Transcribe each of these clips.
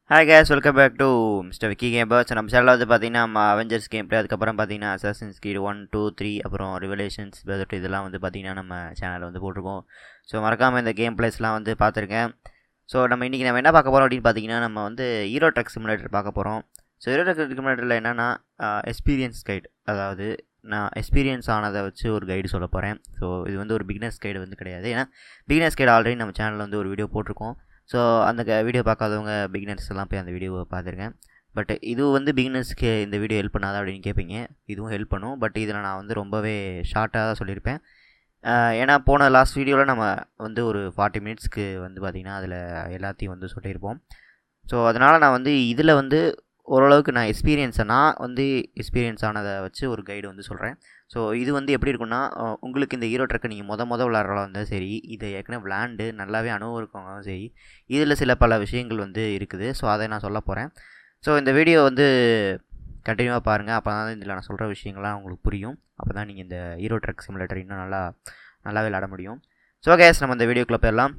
Hi guys welcome back to mister Vicky game பர்ஸ் நம்ம சேனலில் வந்து பார்த்தீங்கன்னா நம்ம அவெஞ்சர்ஸ் கேம் ப்ளே அதுக்கப்புறம் பார்த்தீங்கன்னா அசாசின்ஸ் ஸ்கீட் ஒன் டூ த்ரீ அப்புறம் ரிவலேஷன்ஸ் பெதட் இதெல்லாம் வந்து பார்த்தீங்கன்னா நம்ம சேனலில் வந்து போட்டிருக்கோம் ஸோ மறக்காமல் இந்த கேம் பிளேஸ்லாம் வந்து பார்த்துருக்கேன் ஸோ நம்ம இன்றைக்கி நம்ம என்ன பார்க்க போகிறோம் அப்படின்னு பார்த்தீங்கன்னா நம்ம வந்து ஹீரோ ட்ரக் சிமுலேட்டர் பார்க்க போகிறோம் ஸோ ஹீரோ ட்ரக் சிமுலேட்டரில் என்னென்னா எக்ஸ்பீரியன்ஸ் கைடு அதாவது நான் எக்ஸ்பீரியன்ஸ் ஆனதை வச்சு ஒரு கைடு சொல்ல போகிறேன் ஸோ இது வந்து ஒரு பிகினர்ஸ் கைடு வந்து கிடையாது ஏன்னா பிகினர்ஸ் கைடு ஆல்ரெடி நம்ம சேனலில் வந்து ஒரு வீடியோ போட்டிருக்கோம் ஸோ அந்த வீடியோ பார்க்காதவங்க பிகினர்ஸ் எல்லாம் போய் அந்த வீடியோவை பார்த்துருக்கேன் பட் இது வந்து பிகினர்ஸ்க்கு இந்த வீடியோ ஹெல்ப் பண்ணாதா அப்படின்னு கேட்பீங்க இதுவும் ஹெல்ப் பண்ணும் பட் இதில் நான் வந்து ரொம்பவே ஷார்ட்டாக தான் சொல்லியிருப்பேன் ஆஹ் ஏன்னா போன லாஸ்ட் வீடியோவில் நம்ம வந்து ஒரு ஃபார்ட்டி மினிட்ஸ்க்கு வந்து பார்த்திங்கன்னா அதில் எல்லாத்தையும் வந்து சொல்லியிருப்போம் ஸோ அதனால் நான் வந்து இதில் வந்து ஓரளவுக்கு நான் எக்ஸ்பீரியன்ஸை நான் வந்து எக்ஸ்பீரியன்ஸ் ஆனதை வச்சு ஒரு கைடு வந்து சொல்கிறேன் ஸோ இது வந்து எப்படி இருக்குன்னா அஹ் உங்களுக்கு இந்த ஹீரோ ட்ரக்கை நீங்கள் மொத மொதல் விளாட்றவங்களா இருந்தாலும் சரி இதை ஏற்கனவே விளாண்டு நல்லாவே அனுபவம் இருக்கவங்களும் சரி இதில் சில பல விஷயங்கள் வந்து இருக்குது ஸோ அதை நான் சொல்ல போகிறேன் ஸோ இந்த வீடியோ வந்து கண்டினியூவாக பாருங்கள் அப்போ தான் இதில் நான் சொல்கிற விஷயங்கள்லாம் உங்களுக்கு புரியும் அப்போ தான் நீங்கள் இந்த ஹீரோ ட்ரக் சிமுலேட்டர் இன்னும் நல்லா நல்லாவே விளாட முடியும் ஸோ கேஸ் நம்ம இந்த வீடியோக்குள்ளே போயிடலாம்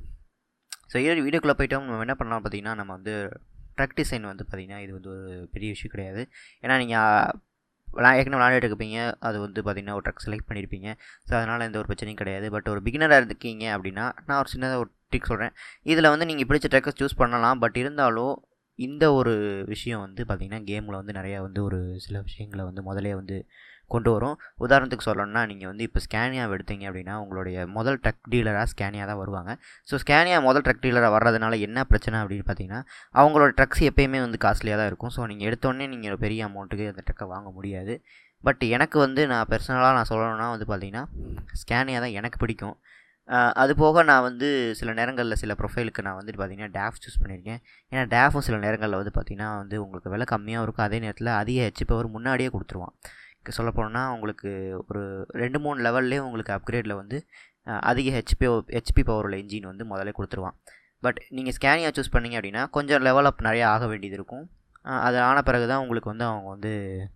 ஸோ ஹீரோ வீடியோக்குள்ளே போயிட்டோம் நம்ம என்ன பண்ணலாம் பார்த்தீங்கன்னா நம்ம வந்து ட்ரக் டிசைன் வந்து பார்த்திங்கன்னா இது வந்து ஒரு பெரிய விஷயம் கிடையாது ஏன்னா நீங்கள் விளா ஏற்கனவே விளாண்டுட்டு இருப்பீங்க அது வந்து பார்த்திங்கன்னா ஒரு ட்ரக் செலக்ட் பண்ணியிருப்பீங்க ஸோ அதனால் எந்த ஒரு பிரச்சனையும் கிடையாது பட் ஒரு பிகினராக இருக்கீங்க அப்படின்னா நான் ஒரு சின்னதாக ஒரு ட்ரிக் சொல்கிறேன் இதில் வந்து நீங்கள் பிடிச்ச ட்ரக்கை சூஸ் பண்ணலாம் பட் இருந்தாலும் இந்த ஒரு விஷயம் வந்து பார்த்திங்கன்னா கேமில் வந்து நிறையா வந்து ஒரு சில விஷயங்களை வந்து முதலே வந்து கொண்டு வரும் உதாரணத்துக்கு சொல்லணும்னா நீங்கள் வந்து இப்போ ஸ்கேனியாவை எடுத்தீங்க அப்படின்னா உங்களுடைய முதல் ட்ரக் டீலராக ஸ்கேனியா தான் வருவாங்க ஸோ ஸ்கேனியா முதல் ட்ரக் டீலராக வர்றதுனால என்ன பிரச்சனை அப்படின்னு பார்த்தீங்கன்னா அவங்களோட ட்ரக்ஸ் எப்பயுமே வந்து காஸ்ட்லியாக தான் இருக்கும் ஸோ நீங்கள் எடுத்தோடனே நீங்கள் பெரிய அமௌண்ட்டுக்கு அந்த ட்ரக்கை வாங்க முடியாது பட் எனக்கு வந்து நான் பர்சனலாக நான் சொல்லணும்னா வந்து பார்த்தீங்கன்னா ஸ்கேனியா தான் எனக்கு பிடிக்கும் ஆஹ் அது போக நான் வந்து சில நேரங்களில் சில ப்ரொஃபைலுக்கு நான் வந்துட்டு பார்த்தீங்கன்னா டேஃப் சூஸ் பண்ணியிருக்கேன் ஏன்னா டேஃபும் சில நேரங்களில் வந்து பார்த்தீங்கன்னா வந்து உங்களுக்கு விலை கம்மியாக இருக்கும் அதே நேரத்தில் அதிக ஹெச் பவர் முன்னாடியே கொடுத்துருவான் சொல்ல போனோம்னா உங்களுக்கு ஒரு ரெண்டு மூணு லெவல்லே உங்களுக்கு அப்கிரேடில் வந்து அஹ், அதிக ஹெச்பி ஹெச்பி பவர் உள்ள இன்ஜின் வந்து முதல்ல கொடுத்துருவான் பட் நீங்கள் ஸ்கேனியா சூஸ் பண்ணீங்க அப்படின்னா கொஞ்சம் லெவல் அப் நிறைய ஆக வேண்டியது இருக்கும் அஹ், அது ஆன பிறகு தான் உங்களுக்கு வந்து அவங்க வந்து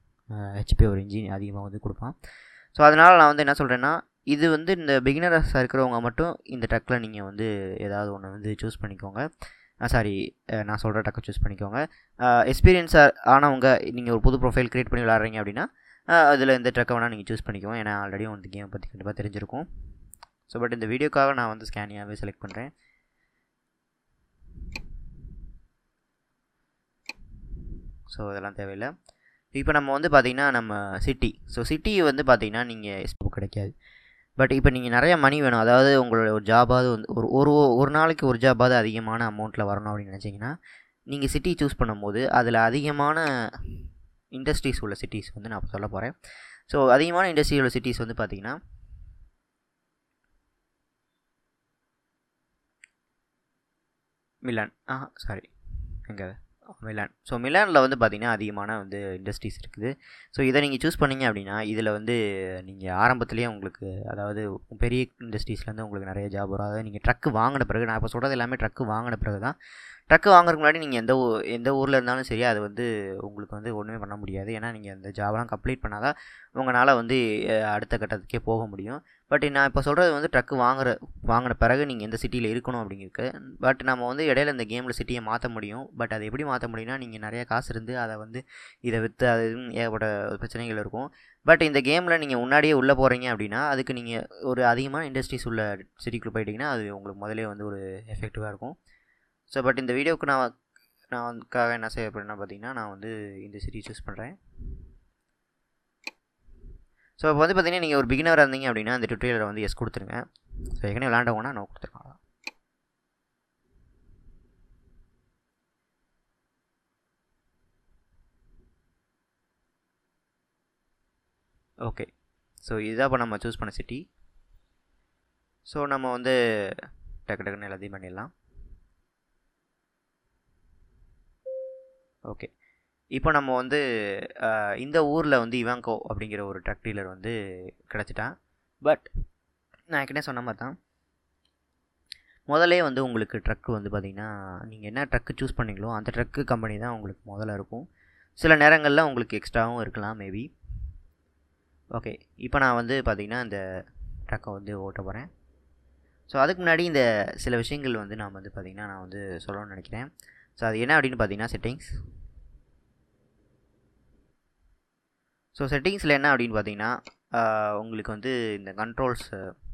ஹெச்பி ஒரு இன்ஜின் அதிகமாக வந்து கொடுப்பான் ஸோ அதனால் நான் வந்து என்ன சொல்கிறேன்னா இது வந்து இந்த பிகினரஸாக இருக்கிறவங்க மட்டும் இந்த ட்ரக்கில் நீங்கள் வந்து ஏதாவது ஒன்று வந்து சூஸ் பண்ணிக்கோங்க சாரி நான் சொல்கிற ட்ரக்கை சூஸ் பண்ணிக்கோங்க எக்ஸ்பீரியன்ஸாக ஆனவங்க நீங்கள் ஒரு புது ப்ரொஃபைல் க்ரியேட் பண்ணி விளாட்றீங்க அப்படின்னா அதில் இந்த ட்ரக்கை வேணால் நீங்கள் சூஸ் பண்ணிக்குவோம் ஏன்னா ஆல்ரெடி வந்து கேம் பற்றி கண்டிப்பாக தெரிஞ்சிருக்கும் ஸோ பட் இந்த வீடியோக்காக நான் வந்து ஸ்கேனியாகவே செலக்ட் பண்ணுறேன் ஸோ இதெல்லாம் தேவையில்லை இப்போ நம்ம வந்து பார்த்திங்கன்னா நம்ம சிட்டி ஸோ சிட்டி வந்து பார்த்திங்கன்னா நீங்கள் கிடைக்காது பட் இப்போ நீங்கள் நிறைய மணி வேணும் அதாவது உங்களோட ஒரு ஜாபாவது வந்து ஒரு ஒரு ஒரு நாளைக்கு ஒரு ஜாபாவது அதிகமான அமௌண்ட்டில் வரணும் அப்படின்னு நினச்சிங்கன்னா நீங்கள் சிட்டி சூஸ் பண்ணும்போது அதில் அதிகமான இண்டஸ்ட்ரீஸ் உள்ள சிட்டிஸ் வந்து நான் சொல்ல போகிறேன் ஸோ அதிகமான இண்டஸ்ட்ரி உள்ள சிட்டிஸ் வந்து பார்த்திங்கன்னா மிலான் ஆ சாரி எங்கே மிலான் ஸோ மிலானில் வந்து பார்த்திங்கன்னா அதிகமான வந்து இண்டஸ்ட்ரீஸ் இருக்குது ஸோ இதை நீங்கள் சூஸ் பண்ணீங்க அப்படின்னா இதில் வந்து நீங்கள் ஆரம்பத்துலேயே உங்களுக்கு அதாவது பெரிய இண்டஸ்ட்ரீஸ்லேருந்து உங்களுக்கு நிறைய ஜாப் வரும் அதாவது நீங்கள் ட்ரக்கு வாங்கின பிறகு நான் இப்போ சொல்கிறது எல்லாமே ட்ரக்கு வாங்கின பிறகு தான் ட்ரக்கு வாங்குறதுக்கு முன்னாடி நீங்கள் எந்த ஊ எந்த ஊரில் இருந்தாலும் சரி அது வந்து உங்களுக்கு வந்து ஒன்றுமே பண்ண முடியாது ஏன்னா நீங்கள் அந்த ஜாப்லாம் கம்ப்ளீட் பண்ணால் தான் உங்களால் வந்து அஹ், அடுத்த கட்டத்துக்கே போக முடியும் பட் நான் இப்போ சொல்கிறது வந்து ட்ரக்கு வாங்குற வாங்கின பிறகு நீங்கள் எந்த சிட்டியில் இருக்கணும் அப்படிங்கிறது பட் நம்ம வந்து இடையில இந்த கேமில் சிட்டியை மாற்ற முடியும் பட் அதை எப்படி மாற்ற முடியும்னா நீங்கள் நிறைய காசு இருந்து அதை வந்து இதை விற்று அது இதுன்னு ஏகப்பட்ட பிரச்சனைகள் இருக்கும் பட் இந்த கேமில் நீங்கள் முன்னாடியே உள்ளே போகிறீங்க அப்படின்னா அதுக்கு நீங்கள் ஒரு அதிகமான இண்டஸ்ட்ரீஸ் உள்ள சிட்டிக்குள்ளே போயிட்டீங்கன்னா அது உங்களுக்கு முதலே வந்து ஒரு எஃபெக்டிவாக இருக்கும் ஸோ பட் இந்த வீடியோவுக்கு நான் நான் அதுக்காக என்ன செய்ய போகிறேன்னா பார்த்தீங்கன்னா நான் வந்து இந்த சிட்டி சூஸ் பண்ணுறேன் ஸோ இப்போ வந்து பார்த்தீங்கன்னா நீங்கள் ஒரு பிகினராக இருந்தீங்க அப்படின்னா அந்த ட்விட்டரில் வந்து எஸ் கொடுத்துருங்க ஸோ ஏற்கனவே விளாண்டவங்கன்னா நோ கொடுத்துருக்காங்க ஓகே ஸோ இதுதான் இப்போ நம்ம சூஸ் பண்ண சிட்டி ஸோ நம்ம வந்து டக்கு டக்குன்னு எல்லாத்தையும் பண்ணிடலாம் ஓகே இப்போ நம்ம வந்து அஹ், இந்த ஊரில் வந்து இவாங்கோ அப்படிங்கிற ஒரு ட்ரக் டீலர் வந்து கிடச்சிட்டான் பட் நான் ஏற்கனவே சொன்ன மாதிரி தான் முதல்லே வந்து உங்களுக்கு ட்ரக்கு வந்து பார்த்திங்கன்னா நீங்கள் என்ன ட்ரக்கு சூஸ் பண்ணீங்களோ அந்த ட்ரக்கு கம்பெனி தான் உங்களுக்கு முதல்ல இருக்கும் சில நேரங்களில் உங்களுக்கு எக்ஸ்ட்ராவும் இருக்கலாம் மேபி ஓகே இப்போ நான் வந்து பார்த்திங்கன்னா இந்த ட்ரக்கை வந்து ஓட்ட போகிறேன் ஸோ அதுக்கு முன்னாடி இந்த சில விஷயங்கள் வந்து நான் வந்து பார்த்திங்கன்னா நான் வந்து சொல்லணும்னு நினைக்கிறேன் ஸோ அது என்ன அப்படின்னு பார்த்தீங்கன்னா செட்டிங்ஸ் ஸோ செட்டிங்ஸில் என்ன அப்படின்னு பார்த்தீங்கன்னா உங்களுக்கு வந்து இந்த கண்ட்ரோல்ஸ்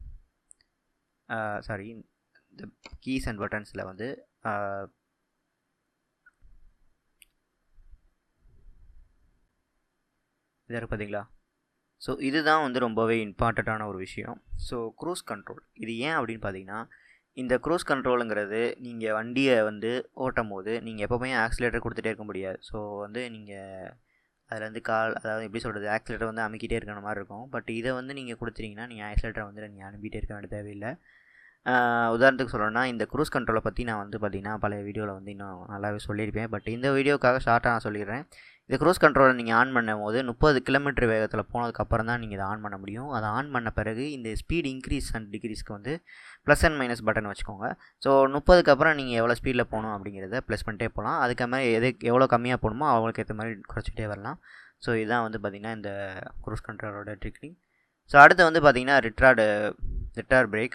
சாரி இந்த கீஸ் அண்ட் பட்டன்ஸில் வந்து இதாக பார்த்தீங்களா ஸோ இதுதான் வந்து ரொம்பவே இம்பார்ட்டண்ட்டான ஒரு விஷயம் ஸோ க்ரூஸ் கண்ட்ரோல் இது ஏன் அப்படின்னு பார்த்தீங்கன்னா இந்த க்ரூஸ் கண்ட்ரோலுங்கிறது நீங்கள் வண்டியை வந்து ஓட்டும் போது நீங்கள் எப்போவுமே ஆக்சிலேட்டர் கொடுத்துட்டே இருக்க முடியாது ஸோ வந்து நீங்கள் அதில் வந்து கால் அதாவது எப்படி சொல்கிறது ஆக்சிலேட்டர் வந்து அமைக்கிட்டே இருக்கிற மாதிரி இருக்கும் பட் இதை வந்து நீங்கள் கொடுத்துட்டீங்கன்னா நீங்கள் ஆக்சிலேட்டரை வந்து நீங்கள் அனுப்பிட்டே இருக்க வேண்டிய தேவையில்லை உதாரணத்துக்கு சொல்லணும்னா இந்த க்ரூஸ் கண்ட்ரோலை பற்றி நான் வந்து பார்த்திங்கன்னா பழைய வீடியோவில் வந்து இன்னும் நல்லாவே சொல்லியிருப்பேன் பட் இந்த வீடியோக்காக ஷார்ட்டாக நான் சொல்லிடுறேன் இந்த க்ரூஸ் கண்ட்ரோலை நீங்கள் ஆன் பண்ணும் போது முப்பது கிலோமீட்டர் வேகத்தில் போனதுக்கப்புறம் தான் நீங்கள் இதை ஆன் பண்ண முடியும் அதை ஆன் பண்ண பிறகு இந்த ஸ்பீட் இன்க்ரீஸ் அண்ட் டிக்ரீஸ்க்கு வந்து ப்ளஸ் அண்ட் மைனஸ் பட்டன் வச்சுக்கோங்க ஸோ முப்பதுக்கு அப்புறம் நீங்கள் எவ்வளோ ஸ்பீடில் போகணும் அப்படிங்கிறத ப்ளஸ் பண்ணிட்டே போகலாம் அதுக்கு மாதிரி எது எவ்வளோ கம்மியாக போகணுமோ அவங்களுக்கு ஏற்ற மாதிரி குறைச்சிட்டே வரலாம் ஸோ இதுதான் வந்து பார்த்திங்கன்னா இந்த க்ரூஸ் கண்ட்ரோலோட ட்ரிக்னிங் ஸோ அடுத்து வந்து பார்த்திங்கன்னா ரிட்ரார்டு ரிட்டார் பிரேக்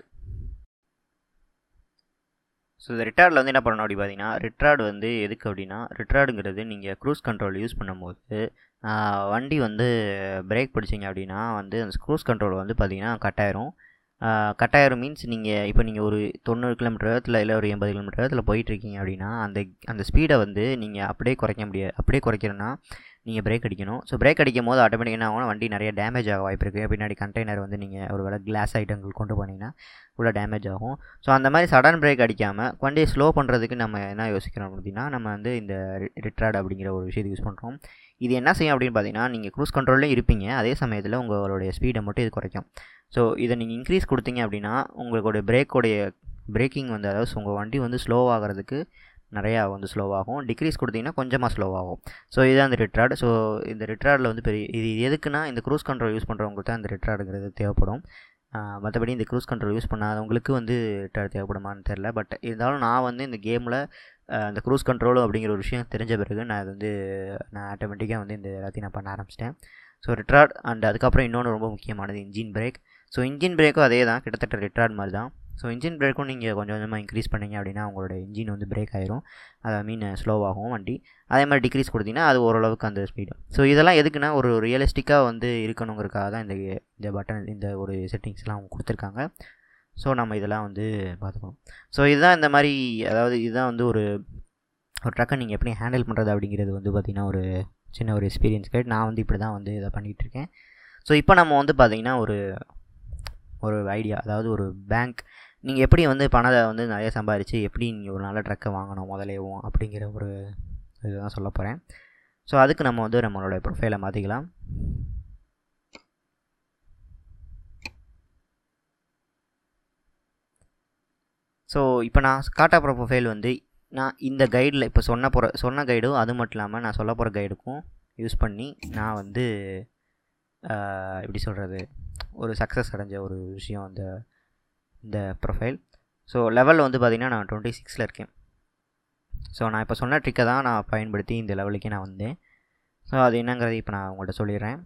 ஸோ இந்த ரிட்டார்டில் வந்து என்ன பண்ணணும் அப்படி பார்த்தீங்கன்னா ரிட்ரார்டு வந்து எதுக்கு அப்படின்னா ரிட்ரார்டுங்கிறது நீங்கள் க்ரூஸ் கண்ட்ரோல் யூஸ் பண்ணும்போது வண்டி வந்து பிரேக் பிடிச்சிங்க அப்படின்னா வந்து அந்த க்ரூஸ் கண்ட்ரோல் வந்து பார்த்திங்கன்னா கட்டாயிரும் கட்டாயிரம் மீன்ஸ் நீங்கள் இப்போ நீங்கள் ஒரு தொண்ணூறு கிலோமீட்டர் வேகத்தில் இல்லை ஒரு எண்பது கிலோமீட்டர் வேகத்தில் போயிட்டுருக்கீங்க அப்படின்னா அந்த அந்த ஸ்பீடை வந்து நீங்கள் அப்படியே குறைக்க முடியாது அப்படியே குறைக்கணும்னா நீங்கள் பிரேக் அடிக்கணும் ஸோ பிரேக் அடிக்கும் போது ஆட்டோமேட்டிக் என்ன ஆகும் வண்டி நிறைய டேமேஜ் ஆக வாய்ப்பு இருக்குது பின்னாடி கண்டெய்னர் வந்து நீங்கள் ஒரு வேளை கிளாஸ் ஐட்டங்கள் கொண்டு போனீங்கன்னா உள்ள டேமேஜ் ஆகும் ஸோ அந்த மாதிரி சடன் பிரேக் அடிக்காமல் வண்டியை ஸ்லோ பண்ணுறதுக்கு நம்ம என்ன யோசிக்கிறோம் அப்படின்னா நம்ம வந்து இந்த ரிட்ராட் அப்படிங்கிற ஒரு விஷயத்தை யூஸ் பண்ணுறோம் இது என்ன செய்யும் அப்படின்னு பார்த்தீங்கன்னா நீங்கள் க்ரூஸ் கண்ட்ரோல்லையும் இருப்பீங்க அதே சமயத்தில் உங்களுடைய ஸ்பீடை மட்டும் இது குறைக்கும் ஸோ இதை நீங்கள் இன்க்ரீஸ் கொடுத்தீங்க அப்படின்னா உங்களுடைய பிரேக்கோடைய பிரேக்கிங் வந்து அதாவது உங்கள் வண்டி வந்து ஸ்லோ ஆகிறதுக்கு நிறையா வந்து ஸ்லோவாகும் டிக்ரீஸ் கொடுத்தீங்கன்னா கொஞ்சமாக ஸ்லோவாகும் ஸோ இதுதான் அந்த ரிட்ராட் ஸோ இந்த ரிட்ராடில் வந்து பெரிய இது எதுக்குன்னா இந்த க்ரூஸ் கண்ட்ரோல் யூஸ் பண்ணுறவங்களுக்கு தான் இந்த ரிட்ராடுங்கிறது தேவைப்படும் மற்றபடி இந்த க்ரூஸ் கண்ட்ரோல் யூஸ் பண்ணாதவங்களுக்கு வந்து ரிட்ராட் தேவைப்படுமான்னு தெரில பட் இருந்தாலும் நான் வந்து இந்த கேமில் இந்த க்ரூஸ் கண்ட்ரோல் அப்படிங்கிற ஒரு விஷயம் தெரிஞ்ச பிறகு நான் இது வந்து நான் ஆட்டோமேட்டிக்காக வந்து இந்த எல்லாத்தையும் நான் பண்ண ஆரம்பிச்சிட்டேன் ஸோ ரிட்ராட் அண்ட் அதுக்கப்புறம் இன்னொன்று ரொம்ப முக்கியமானது இன்ஜின் பிரேக் ஸோ இன்ஜின் பிரேக்கும் அதே தான் கிட்டத்தட்ட ரிட்ராட் மாதிரி தான் ஸோ இன்ஜின் பிரேக்கும் நீங்கள் கொஞ்சம் கொஞ்சமாக இன்க்ரீஸ் பண்ணிங்க அப்படின்னா உங்களோட இன்ஜின் வந்து பிரேக் ஆயிரும் அதை மீன் ஸ்லோவாகும் வண்டி அதே மாதிரி டிக்ரீஸ் கொடுத்தீங்கன்னா அது ஓரளவுக்கு அந்த ஸ்பீடு ஸோ இதெல்லாம் எதுக்குன்னா ஒரு ரியலிஸ்டிக்காக வந்து இருக்கணுங்கிறதுக்காக தான் இந்த இந்த பட்டன் இந்த ஒரு செட்டிங்ஸ்லாம் அவங்க கொடுத்துருக்காங்க ஸோ நம்ம இதெல்லாம் வந்து பார்த்துக்கணும் ஸோ இதுதான் இந்த மாதிரி அதாவது இதுதான் வந்து ஒரு ஒரு ட்ரக்கை நீங்கள் எப்படி ஹேண்டில் பண்ணுறது அப்படிங்கிறது வந்து பார்த்திங்கன்னா ஒரு சின்ன ஒரு எக்ஸ்பீரியன்ஸ் கேட் நான் வந்து இப்படி தான் வந்து இதை பண்ணிகிட்ருக்கேன் ஸோ இப்போ நம்ம வந்து பார்த்திங்கன்னா ஒரு ஒரு ஐடியா அதாவது ஒரு பேங்க் நீங்கள் எப்படி வந்து பணத்தை வந்து நிறைய சம்பாரித்து எப்படி நீங்கள் ஒரு நல்ல ட்ரக்கை வாங்கணும் முதலேவும் அப்படிங்கிற ஒரு இதுதான் சொல்ல போகிறேன் ஸோ அதுக்கு நம்ம வந்து நம்மளோட ப்ரொஃபைலை மாற்றிக்கலாம் ஸோ இப்போ நான் காட்ட போகிற ப்ரொஃபைல் வந்து நான் இந்த கைடில் இப்போ சொன்ன போகிற சொன்ன கைடும் அது மட்டும் இல்லாமல் நான் சொல்ல போகிற கைடுக்கும் யூஸ் பண்ணி நான் வந்து எப்படி சொல்கிறது ஒரு சக்ஸஸ் அடைஞ்ச ஒரு விஷயம் அந்த இந்த ப்ரொஃபைல் ஸோ லெவல் வந்து பார்த்திங்கன்னா நான் டுவெண்ட்டி சிக்ஸில் இருக்கேன் ஸோ நான் இப்போ சொன்ன ட்ரிக்கை தான் நான் பயன்படுத்தி இந்த லெவலுக்கே நான் வந்தேன் ஸோ அது என்னங்கிறது இப்போ நான் உங்கள்கிட்ட சொல்லிடுறேன்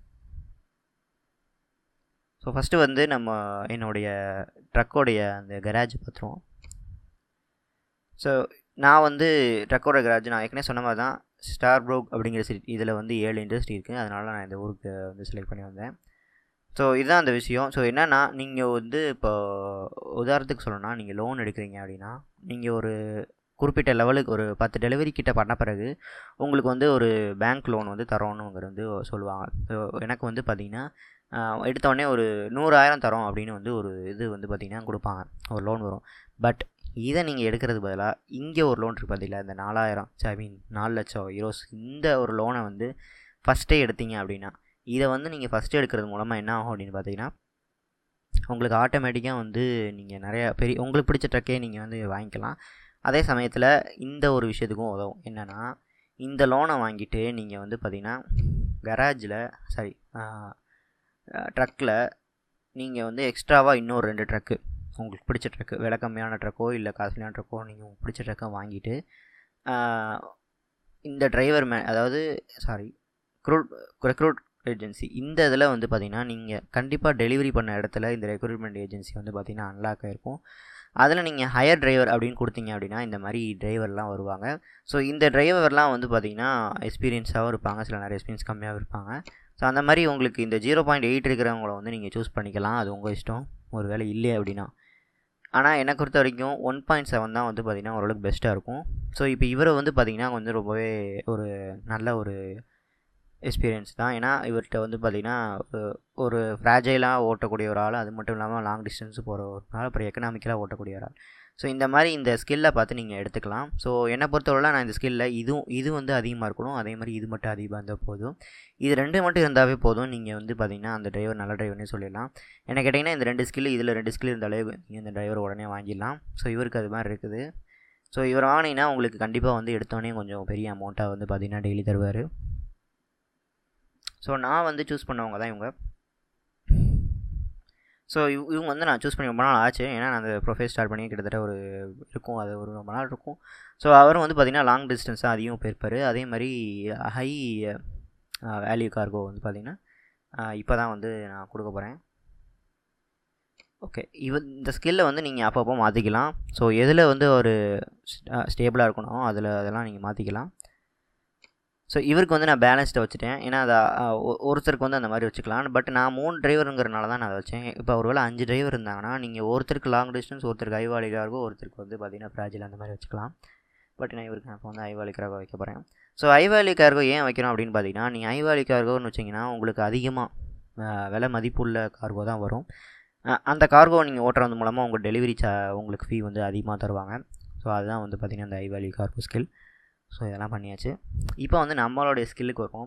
ஸோ ஃபஸ்ட்டு வந்து நம்ம என்னுடைய ட்ரக்கோடைய அந்த கராஜ் பார்த்துருவோம் ஸோ நான் வந்து ட்ரக்கோட கராஜ் நான் ஏற்கனவே சொன்ன மாதிரி தான் ஸ்டார் ப்ரோக் அப்படிங்கிற சிட்டி இதில் வந்து ஏழு இண்டஸ்ட்ரி இருக்குது அதனால் நான் இந்த ஊருக்கு வந்து செலக்ட் பண்ணி வந்தேன் ஸோ இதுதான் அந்த விஷயம் ஸோ என்னென்னா நீங்கள் வந்து இப்போ உதாரணத்துக்கு சொல்லணும்னா நீங்கள் லோன் எடுக்கிறீங்க அப்படின்னா நீங்கள் ஒரு குறிப்பிட்ட லெவலுக்கு ஒரு பத்து டெலிவரி கிட்ட பண்ண பிறகு உங்களுக்கு வந்து ஒரு பேங்க் லோன் வந்து தரோணுங்கிற வந்து சொல்லுவாங்க ஸோ எனக்கு வந்து பார்த்திங்கன்னா எடுத்தோடனே ஒரு நூறாயிரம் தரோம் அப்படின்னு வந்து ஒரு இது வந்து பார்த்திங்கன்னா கொடுப்பாங்க ஒரு லோன் வரும் பட் இதை நீங்கள் எடுக்கிறது பதிலாக இங்கே ஒரு லோன் இருக்குது பார்த்தீங்களா இந்த நாலாயிரம் ஐ மீன் நாலு லட்சம் யூரோஸ் இந்த ஒரு லோனை வந்து ஃபஸ்ட்டே எடுத்தீங்க அப்படின்னா இதை வந்து நீங்கள் ஃபஸ்ட்டு எடுக்கிறது மூலமாக என்ன ஆகும் அப்படின்னு பார்த்தீங்கன்னா உங்களுக்கு ஆட்டோமேட்டிக்காக வந்து நீங்கள் நிறையா பெரிய உங்களுக்கு பிடிச்ச ட்ரக்கே நீங்கள் வந்து வாங்கிக்கலாம் அதே சமயத்தில் இந்த ஒரு விஷயத்துக்கும் உதவும் என்னென்னா இந்த லோனை வாங்கிட்டு நீங்கள் வந்து பார்த்திங்கன்னா கராஜில் சாரி ட்ரக்கில் நீங்கள் வந்து எக்ஸ்ட்ராவாக இன்னொரு ரெண்டு ட்ரக்கு உங்களுக்கு பிடிச்ச ட்ரக்கு விலை கம்மியான ட்ரக்கோ இல்லை காஸ்ட்லியான ட்ரக்கோ நீங்கள் உங்களுக்கு பிடிச்ச ட்ரக்கை வாங்கிட்டு இந்த டிரைவர் மே அதாவது சாரி க்ரூட் ரெக்ரூட் ஏஜென்சி இந்த இதில் வந்து பார்த்திங்கன்னா நீங்கள் கண்டிப்பாக டெலிவரி பண்ண இடத்துல இந்த ரெக்ரூட்மெண்ட் ஏஜென்சி வந்து பார்த்திங்கன்னா அன்லாக் ஆகிருக்கும் அதில் நீங்கள் ஹையர் டிரைவர் அப்படின்னு கொடுத்தீங்க அப்படின்னா இந்த மாதிரி டிரைவர்லாம் வருவாங்க ஸோ இந்த டிரைவர்லாம் வந்து பார்த்திங்கன்னா எக்ஸ்பீரியன்ஸாகவும் இருப்பாங்க சில நேரம் எக்ஸ்பீரியன்ஸ் கம்மியாகவும் இருப்பாங்க ஸோ அந்த மாதிரி உங்களுக்கு இந்த ஜீரோ பாயிண்ட் எயிட் இருக்கிறவங்கள வந்து நீங்கள் சூஸ் பண்ணிக்கலாம் அது உங்கள் இஷ்டம் ஒரு வேலை இல்லை அப்படின்னா ஆனால் என்னை பொறுத்த வரைக்கும் ஒன் பாயிண்ட் செவன் தான் வந்து பார்த்திங்கன்னா ஓரளவுக்கு பெஸ்ட்டாக இருக்கும் ஸோ இப்போ இவரை வந்து பார்த்திங்கன்னா கொஞ்சம் ரொம்பவே ஒரு நல்ல ஒரு எக்ஸ்பீரியன்ஸ் தான் ஏன்னா இவர்கிட்ட வந்து பார்த்திங்கன்னா ஒரு- ஒரு ஃப்ராஜைலாக ஓட்டக்கூடிய ஒரு ஆள் அது மட்டும் இல்லாமல் லாங் டிஸ்டன்ஸ் போகிற ஒரு ஆள் அப்புறம் எக்கனாமிக்கலாக ஓட்டக்கூடிய ஒரு ஆள் ஸோ இந்த மாதிரி இந்த ஸ்கில்லை பார்த்து நீங்கள் எடுத்துக்கலாம் ஸோ என்னை பொறுத்தவரை நான் இந்த ஸ்கில்லில் இதுவும் இது வந்து அதிகமாக இருக்கணும் அதே மாதிரி இது மட்டும் அதிகமாக இருந்தால் போதும் இது ரெண்டு மட்டும் இருந்தாவே போதும் நீங்கள் வந்து பார்த்தீங்கன்னா அந்த டிரைவர் நல்ல டிரைவர்னே சொல்லிடலாம் என்ன கேட்டிங்கன்னா இந்த ரெண்டு ஸ்கில் இதில் ரெண்டு ஸ்கில் இருந்தாலே நீங்கள் இந்த டிரைவர் உடனே வாங்கிடலாம் ஸோ இவருக்கு அது மாதிரி இருக்குது ஸோ இவர் வாங்கினீங்கன்னா உங்களுக்கு கண்டிப்பாக வந்து எடுத்தோடனே கொஞ்சம் பெரிய அமௌண்ட்டாக வந்து பார்த்தீங்கன்னா டெய்லி தருவார் ஸோ நான் வந்து சூஸ் பண்ணவங்க தான் இவங்க ஸோ இவ் இவங்க வந்து நான் சூஸ் பண்ணி ரொம்ப நாள் ஆச்சு ஏன்னா நான் அந்த ப்ரொஃபைல் ஸ்டார்ட் பண்ணி கிட்டத்தட்ட ஒரு இருக்கும் அது ஒரு ரொம்ப நாள் இருக்கும் ஸோ அவரும் வந்து பார்த்திங்கன்னா லாங் டிஸ்டன்ஸாக அதிகம் போயிருப்பார் அதே மாதிரி ஹை வேல்யூ கார்கோ வந்து பார்த்திங்கன்னா இப்போ தான் வந்து நான் கொடுக்க போகிறேன் ஓகே இவ இந்த ஸ்கில்லை வந்து நீங்கள் அப்பப்போ மாற்றிக்கலாம் ஸோ எதில் வந்து ஒரு ஸ்டேபிளாக இருக்கணும் அதில் அதெல்லாம் நீங்கள் மாற்றிக்கலாம் ஸோ இவருக்கு வந்து நான் பேலன்ஸ்டை வச்சுட்டேன் ஏன்னா அதை அஹ், ஒ- ஒருத்தருக்கு வந்து அந்த மாதிரி வச்சுக்கலாம் பட் நான் மூணு டிரைவருங்கிறனால தான் நான் அதை வச்சேன் இப்போ ஒருவேளை அஞ்சு டிரைவர் இருந்தாங்கன்னா நீங்கள் ஒருத்தருக்கு லாங் டிஸ்டன்ஸ் ஒருத்தருக்கு ஐவாலிக்காக ஒருத்தருக்கு வந்து பார்த்தீங்கன்னா ஃப்ராஜில் அந்த மாதிரி வச்சுக்கலாம் பட் நான் இவருக்கு நான் இப்போ வந்து ஐவாலிக்காக வைக்க போகிறேன் ஸோ ஐவாலி கார்கோ ஏன் வைக்கிறோம் அப்படின்னு பார்த்தீங்கன்னா நீங்கள் ஐவாலி கார்கோன்னு வச்சிங்கன்னா உங்களுக்கு அதிகமாக விலை மதிப்புள்ள கார்கோ தான் வரும் அஹ், அந்த கார்கோ நீங்கள் ஓட்டுறது மூலமாக உங்கள் டெலிவரி சா உங்களுக்கு ஃபீ வந்து அதிகமாக தருவாங்க ஸோ அதுதான் வந்து பார்த்திங்கன்னா அந்த ஐவாலி கார்கோ ஸ்கில் ஸோ இதெல்லாம் பண்ணியாச்சு இப்போ வந்து நம்மளுடைய ஸ்கில்லுக்கு வருவோம்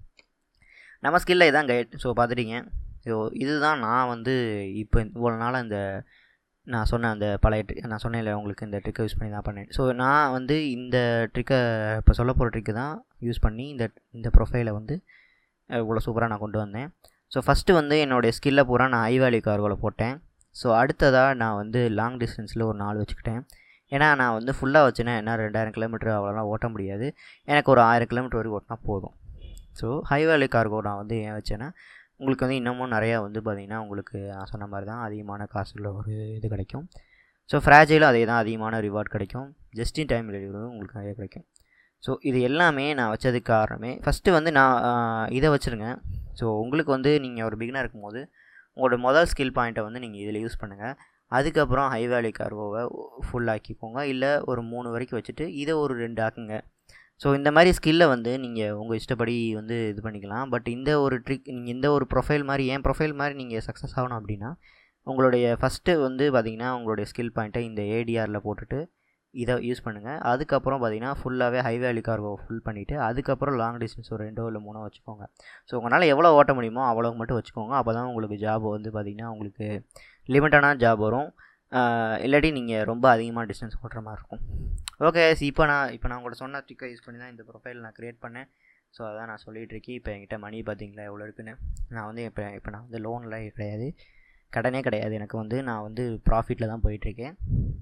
நம்ம ஸ்கில்ல இதான் கைட் ஸோ பார்த்துட்டீங்க ஸோ இதுதான் நான் வந்து இப்போ இவ்வளோ நாளாக இந்த நான் சொன்ன அந்த பழைய ட்ரிக் நான் சொன்னேன்ல உங்களுக்கு இந்த ட்ரிக்கை யூஸ் பண்ணி தான் பண்ணேன் ஸோ நான் வந்து இந்த ட்ரிக்கை இப்போ சொல்ல போகிற ட்ரிக்கு தான் யூஸ் பண்ணி இந்த இந்த ப்ரொஃபைலை வந்து அஹ், இவ்வளோ சூப்பராக நான் கொண்டு வந்தேன் ஸோ ஃபஸ்ட்டு வந்து என்னுடைய ஸ்கில்லை பூரா நான் ஐவேலி கார்கோவில் போட்டேன் ஸோ அடுத்ததாக நான் வந்து லாங் டிஸ்டன்ஸில் ஒரு நாலு வச்சுக்கிட்டேன் ஏன்னா நான் வந்து ஃபுல்லாக வச்சுனா என்ன ரெண்டாயிரம் கிலோமீட்டர் அவ்வளோலாம் ஓட்ட முடியாது எனக்கு ஒரு ஆயிரம் கிலோமீட்டர் வரைக்கும் ஓட்டினா போதும் ஸோ ஹைவேலி கார்கோ நான் வந்து ஏன் வச்சேன்னா உங்களுக்கு வந்து இன்னமும் நிறையா வந்து பார்த்திங்கன்னா உங்களுக்கு நான் சொன்ன மாதிரி தான் அதிகமான காசுள்ள ஒரு இது கிடைக்கும் ஸோ ஃப்ராஜைலும் அதே தான் அதிகமான ரிவார்ட் கிடைக்கும் ஜஸ்ட் இன் டைம் டெலிவரியும் உங்களுக்கு நிறைய கிடைக்கும் ஸோ இது எல்லாமே நான் வச்சதுக்கு காரணமே ஃபஸ்ட்டு வந்து நான் ஆஹ், இதை வச்சுருங்க ஸோ உங்களுக்கு வந்து நீங்கள் ஒரு பிகினாக இருக்கும்போது உங்களோட முதல் ஸ்கில் பாயிண்ட்டை வந்து நீங்கள் இதில் யூஸ் பண்ணுங்கள் அதுக்கப்புறம் ஹை வேலி கார்கோவை ஃபுல் ஆக்கிக்கோங்க இல்லை ஒரு மூணு வரைக்கும் வச்சுட்டு இதை ஒரு ரெண்டு ஆக்குங்க ஸோ இந்த மாதிரி ஸ்கில்லை வந்து நீங்கள் உங்கள் இஷ்டப்படி வந்து இது பண்ணிக்கலாம் பட் இந்த ஒரு ட்ரிக் நீங்கள் இந்த ஒரு ப்ரொஃபைல் மாதிரி என் ப்ரொஃபைல் மாதிரி நீங்கள் சக்ஸஸ் ஆகணும் அப்படின்னா உங்களுடைய ஃபஸ்ட்டு வந்து பார்த்தீங்கன்னா உங்களுடைய ஸ்கில் பாயிண்ட்டை இந்த ஏடிஆரில் போட்டுட்டு இதை யூஸ் பண்ணுங்கள் அதுக்கப்புறம் பார்த்தீங்கன்னா ஃபுல்லாகவே ஹை வேலி கார்கோ ஃபுல் பண்ணிவிட்டு அதுக்கப்புறம் லாங் டிஸ்டன்ஸ் ஒரு ரெண்டோ இல்லை மூணோ வச்சுக்கோங்க ஸோ உங்களால் எவ்வளோ ஓட்ட முடியுமோ அவ்வளோக்கு மட்டும் வச்சுக்கோங்க அப்போ தான் உங்களுக்கு ஜாப் வந்து பார்த்திங்கன்னா உங்களுக்கு லிமிட்டான ஜாப் வரும் ஆஹ் இல்லாட்டி நீங்கள் ரொம்ப அதிகமாக டிஸ்டன்ஸ் ஓட்டுற மாதிரி இருக்கும் ஓகே இப்போ நான் இப்போ நான் உங்கள்ட்ட சொன்ன ட்ரிக்கை யூஸ் பண்ணி தான் இந்த ப்ரொஃபைல் நான் க்ரியேட் பண்ணேன் ஸோ அதான் நான் சொல்லிகிட்டு இருக்கேன் இப்போ என்கிட்ட மணி பார்த்தீங்களா எவ்வளோ இருக்குன்னு நான் வந்து இப்போ இப்போ நான் வந்து லோனில் கிடையாது கடனே கிடையாது எனக்கு வந்து நான் வந்து ப்ராஃபிட்டில் தான் போயிட்டுருக்கேன்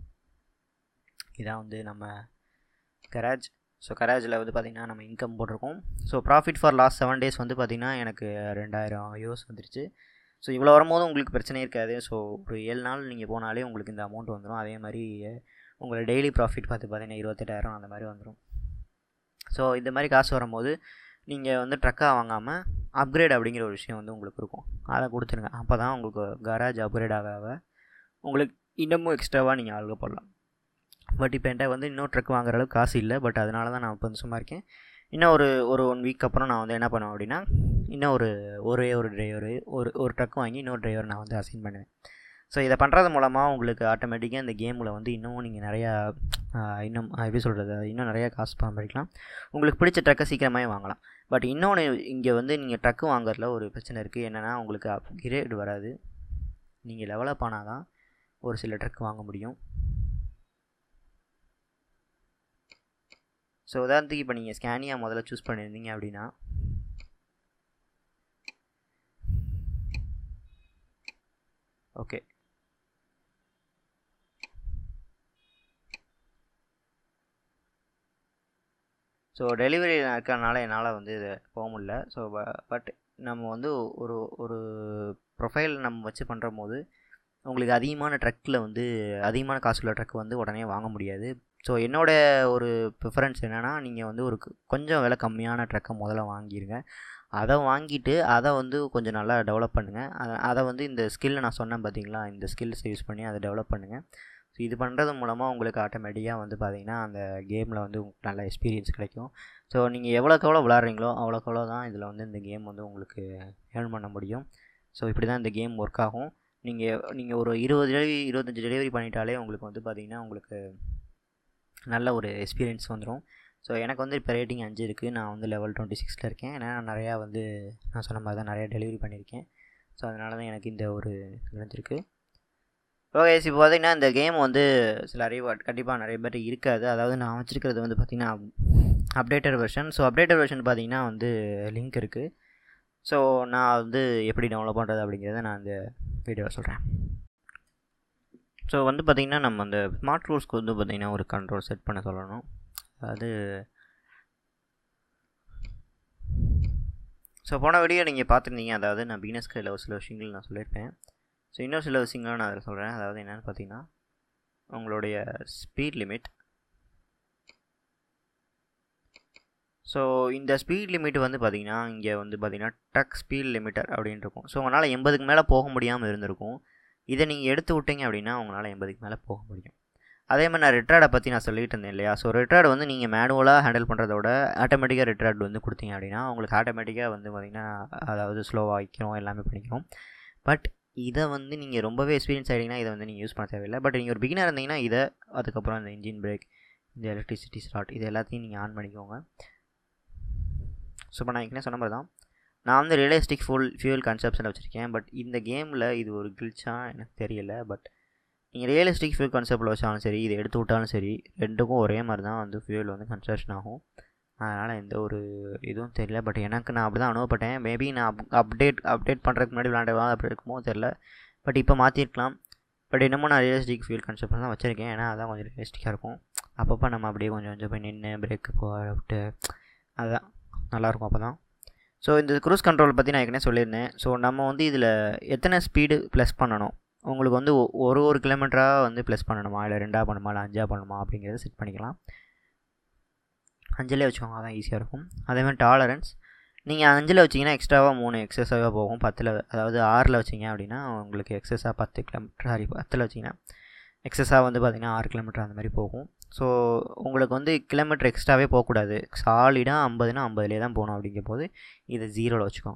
இதான் வந்து நம்ம கராஜ் ஸோ கராஜில் வந்து பார்த்திங்கன்னா நம்ம இன்கம் போட்டிருக்கோம் so profit for last seven days வந்து பார்த்திங்கன்னா எனக்கு ரெண்டாயிரம் யூஸ் வந்துருச்சு ஸோ இவ்வளோ வரும்போது உங்களுக்கு பிரச்சனையே இருக்காது ஸோ ஒரு ஏழு நாள் நீங்கள் போனாலே உங்களுக்கு இந்த அமௌண்ட் வந்துடும் அதே மாதிரி உங்களை டெய்லி ப்ராஃபிட் பார்த்து பார்த்தீங்கன்னா இருபத்தெட்டாயிரம் அந்த மாதிரி வந்துடும் ஸோ இந்த மாதிரி காசு வரும்போது நீங்கள் வந்து ட்ரக்காக வாங்காமல் அப்கிரேட் அப்படிங்கிற ஒரு விஷயம் வந்து உங்களுக்கு இருக்கும் அதை கொடுத்துருங்க அப்போ தான் உங்களுக்கு கராஜ் அப்கிரேட் ஆக ஆக உங்களுக்கு இன்னமும் எக்ஸ்ட்ராவாக நீங்கள் ஆளுக போடலாம் பட் இப்போ என்கிட்ட வந்து இன்னும் ட்ரக் வாங்குற அளவுக்கு காசு இல்லை பட் அதனால தான் நான் இப்போ வந்து சும்மா இருக்கேன் இன்னும் ஒரு ஒரு ஒன் வீக் அப்புறம் நான் வந்து என்ன பண்ணுவேன் அப்படின்னா இன்னும் ஒரு ஒரே ஒரு டிரைவர் ஒரு ஒரு ட்ரக் வாங்கி இன்னொரு டிரைவர் நான் வந்து அசைன் பண்ணுவேன் ஸோ இதை பண்ணுறது மூலமாக உங்களுக்கு ஆட்டோமேட்டிக்காக இந்த கேமில் வந்து இன்னும் நீங்கள் நிறையா ஆஹ், இன்னும் ஆஹ், எப்படி சொல்கிறது இன்னும் நிறையா காசு சம்பாதிக்கலாம் உங்களுக்கு பிடிச்ச ட்ரக்கை சீக்கிரமாகவே வாங்கலாம் பட் இன்னொன்று இங்கே வந்து நீங்கள் ட்ரக்கு வாங்குறதுல ஒரு பிரச்சனை இருக்குது என்னென்னா உங்களுக்கு அப்கிரேட் வராது நீங்கள் லெவலப் ஆனால் தான் ஒரு சில ட்ரக் வாங்க முடியும் ஸோ உதாரணத்துக்கு இப்போ நீங்கள் ஸ்கேனியா முதல்ல சூஸ் பண்ணியிருந்தீங்க அப்படின்னா ஓகே ஸோ டெலிவரி இருக்கிறனால என்னால் வந்து இதை போக முடியல ஸோ பட் நம்ம வந்து ஒரு ஒரு ப்ரொஃபைல் நம்ம வச்சு பண்ணுற போது உங்களுக்கு அதிகமான ட்ரக்கில் வந்து அதிகமான காசுள்ள ட்ரக் வந்து உடனே வாங்க முடியாது ஸோ என்னோட ஒரு ப்ரிஃபரன்ஸ் என்னென்னா நீங்கள் வந்து ஒரு கு- கொஞ்சம் விலை கம்மியான ட்ரக்கை முதல்ல வாங்கிடுங்க அதை வாங்கிட்டு அதை வந்து கொஞ்சம் நல்லா டெவலப் பண்ணுங்கள் அதை அதை வந்து இந்த ஸ்கில்லை நான் சொன்னேன் பார்த்தீங்களா இந்த ஸ்கில்ஸை யூஸ் பண்ணி அதை டெவலப் பண்ணுங்கள் ஸோ இது பண்ணுறது மூலமாக உங்களுக்கு ஆட்டோமேட்டிக்காக வந்து பார்த்தீங்கன்னா அந்த கேமில் வந்து உங்களுக்கு நல்ல எக்ஸ்பீரியன்ஸ் கிடைக்கும் ஸோ நீங்கள் எவ்வளோக்கு எவ்வளோ விளாட்றீங்களோ அவ்வளோக்கு எவ்வளோ தான் இதில் வந்து இந்த கேம் வந்து உங்களுக்கு ஏர்ன் பண்ண முடியும் ஸோ இப்படி தான் இந்த கேம் ஒர்க் ஆகும் நீங்கள் நீங்கள் ஒரு இருபது டெலிவரி இருபத்தஞ்சி டெலிவரி பண்ணிட்டாலே உங்களுக்கு வந்து பார்த்தீங்கன்னா உங்களுக்கு நல்ல ஒரு எக்ஸ்பீரியன்ஸ் வந்துடும் ஸோ எனக்கு வந்து இப்போ ரேட்டிங் அஞ்சு இருக்குது நான் வந்து லெவல் டுவெண்ட்டி சிக்ஸில் இருக்கேன் ஏன்னா நான் நிறையா வந்து நான் சொன்ன மாதிரி தான் நிறையா டெலிவரி பண்ணியிருக்கேன் ஸோ அதனால தான் எனக்கு இந்த ஒரு கிடைச்சிருக்கு ஓகே இப்போ பார்த்தீங்கன்னா இந்த கேம் வந்து சில அறிவு கண்டிப்பாக நிறைய பேர் இருக்காது அதாவது நான் வச்சுருக்கிறது வந்து பார்த்திங்கன்னா updated version so updated version பார்த்தீங்கன்னா வந்து லிங்க் இருக்குது ஸோ நான் வந்து எப்படி டவுன்லோட் பண்ணுறது அப்படிங்கிறத நான் இந்த வீடியோவில் சொல்கிறேன் ஸோ வந்து பார்த்திங்கன்னா நம்ம அந்த ஸ்மார்ட் ரூல்ஸ்க்கு வந்து பார்த்திங்கன்னா ஒரு கண்ட்ரோல் செட் பண்ண சொல்லணும் அது ஸோ போன வீடியோ நீங்கள் பார்த்துருந்தீங்க அதாவது நான் பிகினஸ் கையில் ஒரு சில விஷயங்கள் நான் சொல்லியிருப்பேன் ஸோ இன்னொரு சில விஷயங்களும் நான் அதில் சொல்கிறேன் அதாவது என்னென்னு பார்த்தீங்கன்னா உங்களுடைய ஸ்பீட் லிமிட் ஸோ இந்த ஸ்பீட் லிமிட் வந்து பார்த்தீங்கன்னா இங்கே வந்து பார்த்தீங்கன்னா டக் ஸ்பீட் லிமிட்டர் அப்படின்னு இருக்கும் ஸோ உங்களால் எண்பதுக்கு மேலே போக முடியாமல் இருந்திருக்கும் இதை நீங்கள் எடுத்து விட்டீங்க அப்படின்னா உங்களால் எண்பதுக்கு மேலே போக முடியும் அதே மாதிரி நான் ரிட்ராடை பற்றி நான் சொல்லிட்டு இருந்தேன் இல்லையா ஸோ ரிட்ராட் வந்து நீங்கள் மேனுவலாக ஹேண்டில் பண்ணுறத விட ஆட்டோமேட்டிக்காக ரிட்ராட் வந்து கொடுத்தீங்க அப்படின்னா உங்களுக்கு ஆட்டோமேட்டிக்காக வந்து பார்த்திங்கன்னா அதாவது ஸ்லோவாக வைக்கிறோம் எல்லாமே பண்ணிக்கிறோம் பட் இதை வந்து நீங்கள் ரொம்பவே எக்ஸ்பீரியன்ஸ் ஆகிட்டீங்கன்னா இதை வந்து நீங்கள் யூஸ் பண்ண தேவையில்லை பட் நீங்கள் ஒரு பிகினர் இருந்தீங்கன்னா இதை அதுக்கப்புறம் இந்த இன்ஜின் பிரேக் இந்த எலக்ட்ரிசிட்டி ஸ்லாட் இது எல்லாத்தையும் நீங்கள் ஆன் பண்ணிக்கோங்க ஸோ இப்போ நான் ஏற்கனவே சொன்ன மாதிரி தான் நான் வந்து ரியலிஸ்டிக் ஃபுல் ஃபியூல் கன்செப்ஷனில் வச்சுருக்கேன் பட் இந்த கேமில் இது ஒரு கில்ச்சா எனக்கு தெரியல பட் நீங்கள் ரியலிஸ்டிக் ஃபியூல் கான்செப்டில் வச்சாலும் சரி இதை எடுத்து விட்டாலும் சரி ரெண்டுக்கும் ஒரே மாதிரி தான் வந்து ஃபியூல் வந்து கன்ஸ்ட்ரக்ஷன் ஆகும் அதனால் எந்த ஒரு இதுவும் தெரியல பட் எனக்கு நான் அப்படி தான் அனுபவப்பட்டேன் மேபி நான் அப் அப்டேட் அப்டேட் பண்ணுறதுக்கு முன்னாடி விளாண்டவா அப்படி இருக்குமோ தெரில பட் இப்போ மாற்றிருக்கலாம் பட் என்னமோ நான் ரியலிஸ்டிக் ஃபியூல் கான்செப்ட் தான் வச்சுருக்கேன் ஏன்னா அதான் கொஞ்சம் ரியலிஸ்டிக்காக இருக்கும் அப்பப்போ நம்ம அப்படியே கொஞ்சம் கொஞ்சம் போய் நின்று பிரேக்கு போ விட்டு அதுதான் நல்லாயிருக்கும் அப்போ தான் ஸோ இந்த க்ரூஸ் கண்ட்ரோல் பற்றி நான் ஏற்கனவே சொல்லியிருந்தேன் ஸோ நம்ம வந்து இதில் எத்தனை ஸ்பீடு ப்ளஸ் பண்ணணும் உங்களுக்கு வந்து ஒ- ஒரு ஒரு கிலோமீட்டராக வந்து ப்ளஸ் பண்ணணுமா இல்லை ரெண்டாக பண்ணுமா இல்லை அஞ்சாக பண்ணுமா அப்படிங்கிறத செட் பண்ணிக்கலாம் அஞ்சிலே வச்சுக்கோங்க அதான் ஈஸியாக இருக்கும் அதே மாதிரி டாலரன்ஸ் நீங்கள் அஞ்சில் வச்சிங்கன்னா எக்ஸ்ட்ராவாக மூணு எக்ஸஸாக போகும் பத்தில் அதாவது ஆறில் வச்சிங்க அப்படின்னா உங்களுக்கு எக்ஸஸாக பத்து கிலோமீட்டர் சாரி பத்தில் வச்சிங்கன்னா எக்ஸஸாக வந்து பார்த்திங்கன்னா ஆறு கிலோமீட்டர் அந்த மாதிரி போகும் ஸோ உங்களுக்கு வந்து கிலோமீட்டர் எக்ஸ்ட்ராவே போகக்கூடாது சாலிடாக ஐம்பதுனா ஐம்பதுலேயே தான் போகணும் அப்படிங்கும் போது இதை ஜீரோவில் வச்சுக்கோங்க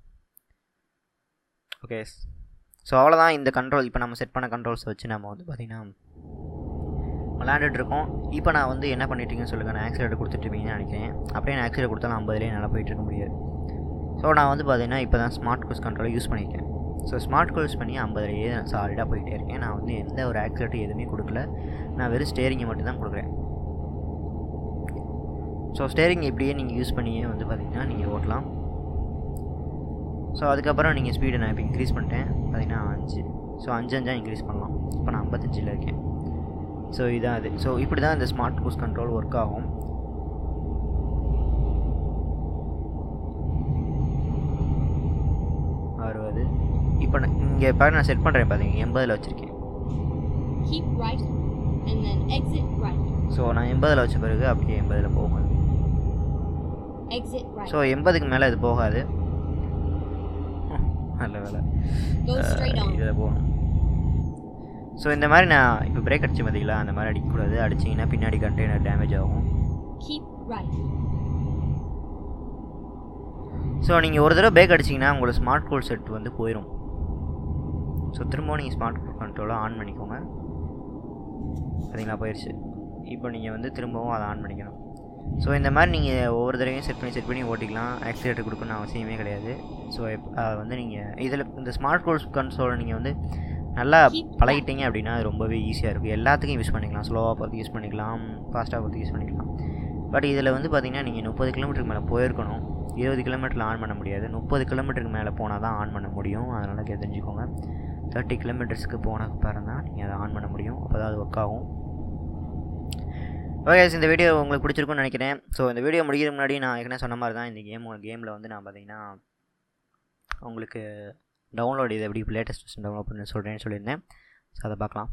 ஓகே ஸோ அவ்வளோதான் இந்த கண்ட்ரோல் இப்போ நம்ம செட் பண்ண கண்ட்ரோல்ஸ் வச்சு நம்ம வந்து பார்த்திங்கன்னா விளாண்டுட்டு இருக்கோம் இப்போ நான் வந்து என்ன பண்ணிட்டீங்கன்னு சொல்லுங்கள் நான் ஆக்சிலேட்டர் கொடுத்துட்ருப்பீங்கன்னு நினைக்கிறேன் அப்படியே நான் ஆக்சிலேட்டர் கொடுத்தாலும் ஐம்பதுலேயே நல்லா போயிட்டு இருக்க முடியாது ஸோ நான் வந்து பார்த்தீங்கன்னா இப்போ தான் ஸ்மார்ட் க்ரூஸ் கண்ட்ரோலை யூஸ் பண்ணியிருக்கேன் ஸோ ஸ்மார்ட் க்ரூஸ் பண்ணி ஐம்பதுலேயே நான் சாலிடாக போயிட்டே இருக்கேன் நான் வந்து எந்த ஒரு ஆக்சிலேட்டர் எதுவுமே கொடுக்கல நான் வெறும் ஸ்டேரிங்கை மட்டும் தான் கொடுக்குறேன் ஸோ ஸ்டேரிங் இப்படியே நீங்கள் யூஸ் பண்ணியே வந்து பார்த்தீங்கன்னா நீங்கள் ஓட்டலாம் ஸோ அதுக்கப்புறம் நீங்கள் ஸ்பீடை நான் இப்போ இன்க்ரீஸ் பண்ணிட்டேன் பார்த்தீங்கன்னா அஞ்சு ஸோ அஞ்சு அஞ்சா இன்க்ரீஸ் பண்ணலாம் இப்போ நான் ஐம்பத்தஞ்சில் இருக்கேன் ஸோ இதான் அது ஸோ இப்படி தான் இந்த ஸ்மார்ட் க்ரூஸ் கண்ட்ரோல் ஒர்க் ஆகும் அறுபது இப்போ நான் இங்கே பாரு நான் செட் பண்ணுறேன் பார்த்தீங்க எண்பதில் வச்சுருக்கேன் Keep right and then exit right. So நான் எண்பதில் வச்ச பிறகு அப்படியே எண்பதில் போகும் Exit right. ஸோ எண்பதுக்கு மேலே இது போகாது ம், நல்ல வேலை Go straight on. இதில் போகணும் ஸோ இந்த மாதிரி நான் இப்போ பிரேக் அடிச்சு பார்த்தீங்களா அந்த மாதிரி அடிக்கக்கூடாது அடிச்சிங்கன்னா பின்னாடி கண்டெய்னர் டேமேஜ் ஆகும் Keep right. ஸோ நீங்கள் ஒரு தடவை பிரேக் அடிச்சிங்கன்னா உங்களோட ஸ்மார்ட் கோல் செட் வந்து போயிடும் ஸோ திரும்பவும் நீங்கள் ஸ்மார்ட் கோல் கண்ட்ரோலை ஆன் பண்ணிக்கோங்க பார்த்தீங்களா போயிடுச்சு இப்போ நீங்கள் வந்து திரும்பவும் அதை ஆன் பண்ணிக்கணும் ஸோ இந்த மாதிரி நீங்கள் ஒவ்வொரு தடவையும் செட் பண்ணி செட் பண்ணி ஓட்டிக்கலாம் ஆக்சிலேட்டர் கொடுக்கணும்னு அவசியமே கிடையாது ஸோ அதை வந்து நீங்கள் இதில் இந்த ஸ்மார்ட் கோல்ஸ் கன்சோலை நீங்கள் வந்து நல்லா பழகிட்டீங்க அப்படின்னா அது ரொம்பவே ஈஸியாக இருக்கும் எல்லாத்துக்கும் யூஸ் பண்ணிக்கலாம் ஸ்லோவாக பார்த்து யூஸ் பண்ணிக்கலாம் ஃபாஸ்ட்டாக பார்த்து யூஸ் பண்ணிக்கலாம் பட் இதில் வந்து பார்த்தீங்கன்னா நீங்கள் முப்பது கிலோமீட்டருக்கு மேலே போயிருக்கணும் இருபது கிலோமீட்டரில் ஆன் பண்ண முடியாது முப்பது கிலோமீட்டருக்கு மேலே போனால் தான் ஆன் பண்ண முடியும் அதனால் கே- தெரிஞ்சுக்கோங்க தேர்ட்டி கிலோமீட்டர்ஸ்க்கு போன பிறகு தான் நீங்கள் அதை ஆன் பண்ண முடியும் அப்போ தான் அது ஒர்க் ஆகும் ஓகே இந்த வீடியோ உங்களுக்கு பிடிச்சிருக்கும்னு நினைக்கிறேன் ஸோ இந்த வீடியோ முடிக்கிறதுக்கு முன்னாடி நான் ஏற்கனவே சொன்ன மாதிரி தான் இந்த கேம் கேமில் வந்து நான் பார்த்தீங்கன்னா உங்களுக்கு டவுன்லோட் இது எப்படி லேட்டஸ்ட் வெர்ஷன் டவுன்லோட் பண்ணி சொல்கிறேன்னு சொல்லியிருந்தேன் ஸோ அதை பார்க்கலாம்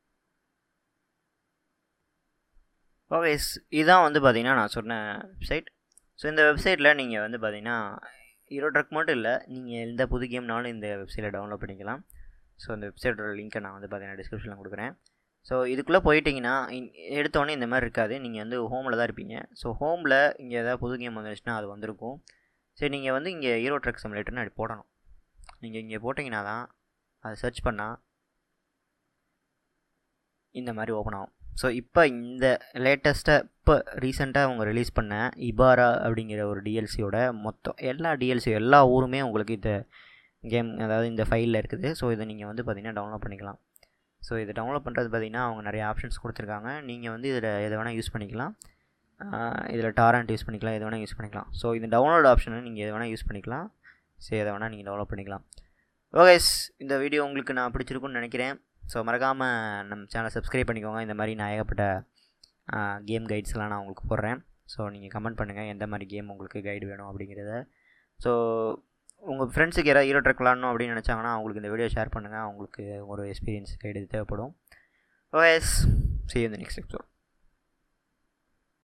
ஓகே இதுதான் வந்து பார்த்தீங்கன்னா நான் சொன்ன வெப்சைட் ஸோ இந்த வெப்சைட்டில் நீங்கள் வந்து பார்த்தீங்கன்னா ஹீரோ ட்ரக் மட்டும் இல்லை நீங்கள் எந்த புது கேம்னாலும் இந்த வெப்சைட்டில் டவுன்லோட் பண்ணிக்கலாம் ஸோ இந்த வெப்சைட்டோட லிங்க்கை நான் வந்து பார்த்தீங்கன்னா டிஸ்கிரிப்ஷனில் கொடுக்குறேன் ஸோ இதுக்குள்ளே போயிட்டீங்கன்னா எடுத்தோடனே இந்த மாதிரி இருக்காது நீங்கள் வந்து ஹோமில் தான் இருப்பீங்க ஸோ ஹோமில் இங்கே ஏதாவது புது கேம் வந்துச்சுன்னா அது வந்திருக்கும் சரி நீங்கள் வந்து இங்கே ஹீரோ ட்ரக் சிமுலேட்டர்னு அப்படி போடணும் நீங்கள் இங்கே போட்டிங்கன்னா தான் அதை சர்ச் பண்ணால் இந்த மாதிரி ஓப்பன் ஆகும் ஸோ இப்போ இந்த லேட்டஸ்ட்டாக இப்போ ரீசெண்டாக அவங்க ரிலீஸ் பண்ண இபாரா அப்படிங்கிற ஒரு டிஎல்சியோட மொத்தம் எல்லா டிஎல்சியும் எல்லா ஊருமே உங்களுக்கு இந்த கேம் அதாவது இந்த ஃபைலில் இருக்குது ஸோ இதை நீங்கள் வந்து பார்த்திங்கன்னா டவுன்லோட் பண்ணிக்கலாம் ஸோ இதை டவுன்லோட் பண்ணுறது பார்த்திங்கன்னா அவங்க நிறைய ஆப்ஷன்ஸ் கொடுத்துருக்காங்க நீங்கள் வந்து இதில் எதை வேணால் யூஸ் பண்ணிக்கலாம் இதில் டாரண்ட் யூஸ் பண்ணிக்கலாம் எது வேணால் யூஸ் பண்ணிக்கலாம் ஸோ இந்த டவுன்லோட் ஆப்ஷனை நீங்கள் எது வேணால் யூஸ் பண்ணிக்கலாம் ஸோ எதை வேணால் நீங்கள் டவுன்லோட் பண்ணிக்கலாம் ஓகேஸ் இந்த வீடியோ உங்களுக்கு நான் பிடிச்சிருக்குன்னு நினைக்கிறேன் ஸோ மறக்காமல் நம்ம சேனலை சப்ஸ்கிரைப் பண்ணிக்கோங்க இந்த மாதிரி நான் ஏகப்பட்ட கேம் கைட்ஸ்லாம் நான் உங்களுக்கு போடுறேன் ஸோ நீங்கள் கமெண்ட் பண்ணுங்கள் எந்த மாதிரி கேம் உங்களுக்கு கைடு வேணும் அப்படிங்கிறத ஸோ உங்கள் ஃப்ரெண்ட்ஸுக்கு யாராவது ஹீரோ ட்ரக் விளாடணும் அப்படின்னு நினச்சாங்கன்னா அவங்களுக்கு இந்த வீடியோ ஷேர் பண்ணுங்கள் அவங்களுக்கு ஒரு எக்ஸ்பீரியன்ஸ் கைடு தேவைப்படும் ஓஎஸ் சி இந்த நெக்ஸ்ட் எபிசோட்